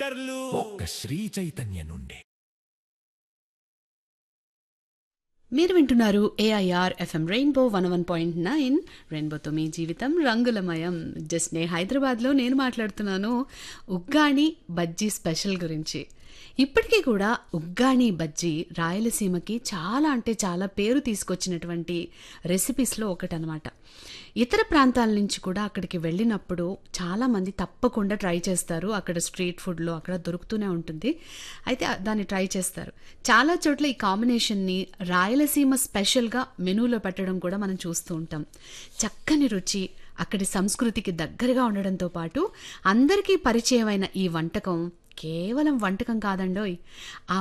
డాక్టర్లు ఒక్క శ్రీ చైతన్య నుండి మీరు వింటున్నారు AIR FM rainbow one one point nine రెయిన్బోతో మీ జీవితం రంగులమయం జస్ట్ నే హైదరాబాద్లో నేను మాట్లాడుతున్నాను ఉగ్గాణి బజ్జీ స్పెషల్ గురించి ఇప్పటికీ కూడా ఉగ్గాణి బజ్జీ రాయలసీమకి చాలా అంటే చాలా పేరు తీసుకొచ్చినటువంటి రెసిపీస్లో ఒకటనమాట ఇతర ప్రాంతాల నుంచి కూడా అక్కడికి వెళ్ళినప్పుడు చాలామంది తప్పకుండా ట్రై చేస్తారు అక్కడ స్ట్రీట్ ఫుడ్లో అక్కడ దొరుకుతూనే ఉంటుంది అయితే దాన్ని ట్రై చేస్తారు చాలా చోట్ల ఈ కాంబినేషన్ని రాయలసీమ స్పెషల్గా మెనూలో పెట్టడం కూడా మనం చూస్తూ ఉంటాం చక్కని రుచి అక్కడి సంస్కృతికి దగ్గరగా ఉండడంతో పాటు అందరికీ పరిచయమైన ఈ వంటకం కేవలం వంటకం కాదండోయ్ ఆ